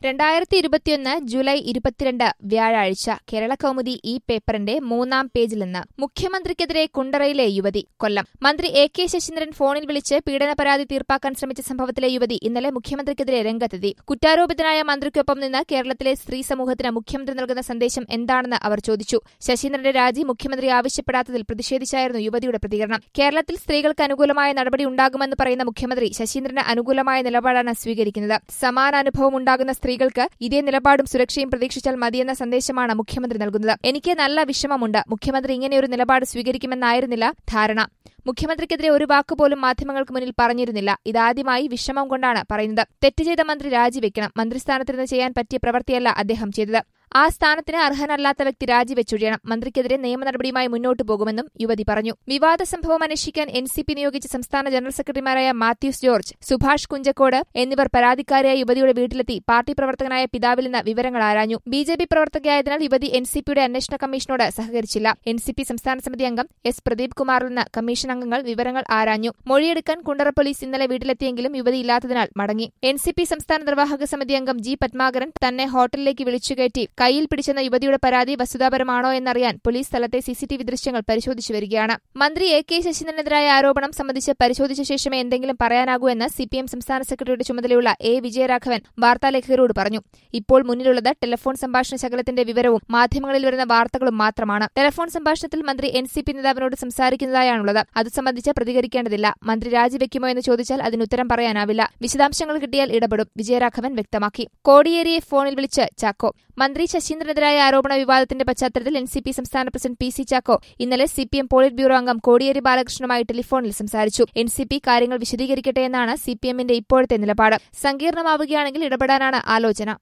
രണ്ടായിരത്തി ഇരുപത്തിയൊന്ന് ജൂലൈ ഇരുപത്തിരണ്ട് വ്യാഴാഴ്ച കേരള കൗമുദി ഈ പേപ്പറിന്റെ മൂന്നാം പേജിൽ നിന്ന് മുഖ്യമന്ത്രിക്കെതിരെ കുണ്ടറയിലെ യുവതി കൊല്ലം മന്ത്രി എ കെ ശശീന്ദ്രൻ ഫോണിൽ വിളിച്ച് പീഡന പരാതി തീർപ്പാക്കാൻ ശ്രമിച്ച സംഭവത്തിലെ യുവതി ഇന്നലെ മുഖ്യമന്ത്രിക്കെതിരെ രംഗത്തെത്തി കുറ്റാരോപിതനായ മന്ത്രിക്കൊപ്പം നിന്ന് കേരളത്തിലെ സ്ത്രീ സമൂഹത്തിന് മുഖ്യമന്ത്രി നൽകുന്ന സന്ദേശം എന്താണെന്ന് അവർ ചോദിച്ചു ശശീന്ദ്രന്റെ രാജി മുഖ്യമന്ത്രി ആവശ്യപ്പെടാത്തതിൽ പ്രതിഷേധിച്ചായിരുന്നു യുവതിയുടെ പ്രതികരണം കേരളത്തിൽ സ്ത്രീകൾക്ക് അനുകൂലമായ നടപടി ഉണ്ടാകുമെന്ന് പറയുന്ന മുഖ്യമന്ത്രി ശശീന്ദ്രന് അനുകൂലമായ നിലപാടാണ് സ്വീകരിക്കുന്നത് സമാന അനുഭവം ഉണ്ടാകുന്ന സ്ത്രീകൾക്ക് ഇതേ നിലപാടും സുരക്ഷയും പ്രതീക്ഷിച്ചാൽ മതിയെന്ന സന്ദേശമാണ് മുഖ്യമന്ത്രി നൽകുന്നത് എനിക്ക് നല്ല വിഷമമുണ്ട് മുഖ്യമന്ത്രി ഇങ്ങനെയൊരു നിലപാട് സ്വീകരിക്കുമെന്നായിരുന്നില്ല ധാരണ മുഖ്യമന്ത്രിക്കെതിരെ ഒരു വാക്കുപോലും മാധ്യമങ്ങൾക്ക് മുന്നിൽ പറഞ്ഞിരുന്നില്ല ഇതാദ്യമായി വിഷമം കൊണ്ടാണ് പറയുന്നത് തെറ്റ് ചെയ്ത മന്ത്രി രാജിവെക്കണം മന്ത്രിസ്ഥാനത്തിരുന്ന് ചെയ്യാൻ പറ്റിയ പ്രവൃത്തിയല്ല അദ്ദേഹം ചെയ്തത് ആ സ്ഥാനത്തിന് അർഹനല്ലാത്ത വ്യക്തി രാജിവെച്ചൊഴിയണം മന്ത്രിക്കെതിരെ നിയമ നടപടിയുമായി മുന്നോട്ടു പോകുമെന്നും യുവതി പറഞ്ഞു വിവാദ സംഭവം അന്വേഷിക്കാൻ എൻ സി പി നിയോഗിച്ച സംസ്ഥാന ജനറൽ സെക്രട്ടറിമാരായ മാത്യൂസ് ജോർജ് സുഭാഷ് കുഞ്ചക്കോട് എന്നിവർ പരാതിക്കാരിയായ യുവതിയുടെ വീട്ടിലെത്തി പാർട്ടി പ്രവർത്തകനായ പിതാവിൽ നിന്ന് വിവരങ്ങൾ ആരാഞ്ഞു ബി ജെ പി പ്രവർത്തകയായതിനാൽ യുവതി എൻ സി പിയുടെ അന്വേഷണ കമ്മീഷനോട് സഹകരിച്ചില്ല എൻ സി പി സംസ്ഥാന സമിതി അംഗം എസ് പ്രദീപ് കുമാറിൽ നിന്ന് കമ്മീഷൻ അംഗങ്ങൾ വിവരങ്ങൾ ആരാഞ്ഞു മൊഴിയെടുക്കാൻ കുണ്ടറ പോലീസ് ഇന്നലെ വീട്ടിലെത്തിയെങ്കിലും യുവതി ഇല്ലാത്തതിനാൽ മടങ്ങി എൻ സി പി സംസ്ഥാന നിർവാഹക സമിതി അംഗം ജി പത്മാകരൻ തന്നെ ഹോട്ടലിലേക്ക് വിളിച്ചുകയറ്റി കയ്യിൽ പിടിച്ചെന്ന യുവതിയുടെ പരാതി വസ്തുതാപരമാണോ എന്നറിയാൻ പോലീസ് സ്ഥലത്തെ സിസിടിവി ദൃശ്യങ്ങൾ പരിശോധിച്ചു വരികയാണ് മന്ത്രി എ കെ ശശീന്ദ്രനെതിരായ ആരോപണം സംബന്ധിച്ച് പരിശോധിച്ച ശേഷമേ എന്തെങ്കിലും പറയാനാകൂ എന്ന് സിപിഎം സംസ്ഥാന സെക്രട്ടറിയുടെ ചുമതലയുള്ള എ വിജയരാഘവൻ വാർത്താലേഖകരോട് പറഞ്ഞു ഇപ്പോൾ മുന്നിലുള്ളത് ടെലിഫോൺ സംഭാഷണ ശകലത്തിന്റെ വിവരവും മാധ്യമങ്ങളിൽ വരുന്ന വാർത്തകളും മാത്രമാണ് ടെലിഫോൺ സംഭാഷണത്തിൽ മന്ത്രി എൻ സി പി നേതാവിനോട് സംസാരിക്കുന്നതായാണുള്ളത് അത് സംബന്ധിച്ച് പ്രതികരിക്കേണ്ടതില്ല മന്ത്രി രാജിവെക്കുമോ എന്ന് ചോദിച്ചാൽ അതിന് ഉത്തരം പറയാനാവില്ല വിശദാംശങ്ങൾ കിട്ടിയാൽ ഇടപെടും വിജയരാഘവൻ വ്യക്തമാക്കി കോടിയേരിയെ ഫോണിൽ വിളിച്ച് ചാക്കോ മന്ത്രി ശശീന്ദ്രനെതിരായ ആരോപണ വിവാദത്തിന്റെ പശ്ചാത്തലത്തിൽ എൻ സി പി സംസ്ഥാന പ്രസിഡന്റ് പി സി ചാക്കോ ഇന്നലെ C P M polit bureau അംഗം കോടിയേരി ബാലകൃഷ്ണനുമായി ടെലിഫോണിൽ സംസാരിച്ചു എൻ സി പി കാര്യങ്ങൾ വിശദീകരിക്കട്ടെ എന്നാണ് സി പി എമ്മിന്റെ ഇപ്പോഴത്തെ നിലപാട് സങ്കീർണമാവുകയാണെങ്കിൽ ഇടപെടാനാണ് ആലോചന